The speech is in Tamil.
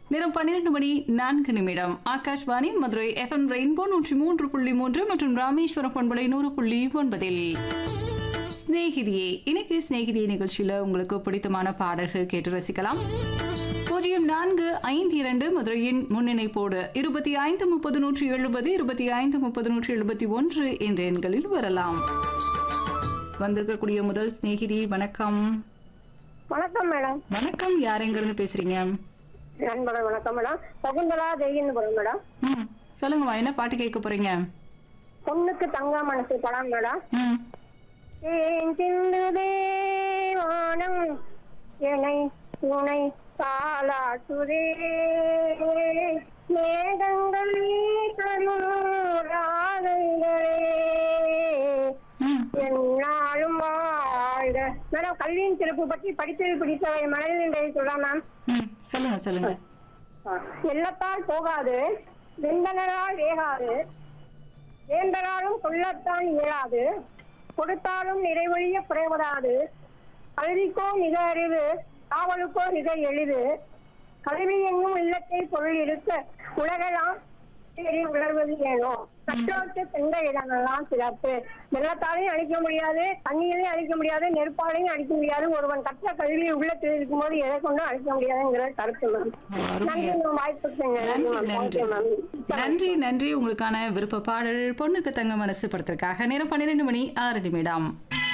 நேரம் பன்னிரண்டு மணி நான்கு நிமிடம் ஆகாஷ்வாணி மதுரை எஃப்எம் ரெயின்போ நூற்றி மூன்று புள்ளி மூன்று மற்றும் ராமேஸ்வரம் பண்பலை நூறு புள்ளி ஒன்பதில் சிநேகிதியே இன்னைக்கு சிநேகிதியே நிகழ்ச்சியில உங்களுக்கு பிடித்தமான பாடல்கள் கேட்டு ரசிக்கலாம் பூஜ்ஜியம் நான்கு ஐந்து இரண்டு மதுரையின் முன்னிணைப்போடு இருபத்தி ஐந்து முப்பது நூற்றி எழுபது இருபத்தி ஐந்து முப்பது நூற்றி எழுபத்தி ஒன்று என்ற எண்களில் வரலாம் வந்திருக்கக்கூடிய முதல் சிநேகிதி வணக்கம் வணக்கம் மேடம் வணக்கம் யார் எங்கிருந்து பேசுறீங்க நண்பர்கள் வணக்கம் மேடம் சகுந்தலா ஜெயின்புரம் மேடம் ம் சொல்லுங்கம்மா என்ன பாட்டு கேட்க போறீங்க பொண்ணுக்கு தங்க மனசு படம் மேடம் ம் ஏன் சிந்துதே வானம் என்னை துணை காலாட்டுதே மேகங்கள் தரும் ராகங்களே ம் என்னாலும் வாழ்க மேடம் கல்வியின் சிறப்பு பற்றி படித்தது பிடித்தவை மனதில் சொல்லலாம் மேம் ம் சொல்லுங்க சொல்லுங்க எல்லத்தால் போகாது வெந்தனரால் வேகாது வேந்தராலும் கொல்லத்தான் இயலாது கொடுத்தாலும் நிறைவழிய குறைவதாது கல்விக்கோ மிக அறிவு காவலுக்கோ மிக எளிது கல்வி எங்கும் இல்லத்தை பொருள் இருக்க உலகெல்லாம் தேடி உணர்வது ஏனோ கற்றோர்க்கு சென்ற இடங்கள்லாம் சிறப்பு வெள்ளத்தாலையும் அழிக்க முடியாது தண்ணீரையும் அழிக்க முடியாது நெருப்பாலையும் அழிக்க முடியாது ஒருவன் கற்ற கல்வி உள்ளத்தில் இருக்கும்போது எதை கொண்டும் அழிக்க முடியாதுங்கிற கருத்து மேம் அருமையா நன்றி மேம் வாய்ப்புக்கு நன்றி நன்றி நன்றி மேம் நன்றி நன்றி உங்களுக்கான விருப்ப பாடல் பொண்ணுக்கு தங்க மனசு படத்திற்காக நேரம் பன்னிரெண்டு மணி ஆறு நிமிடம்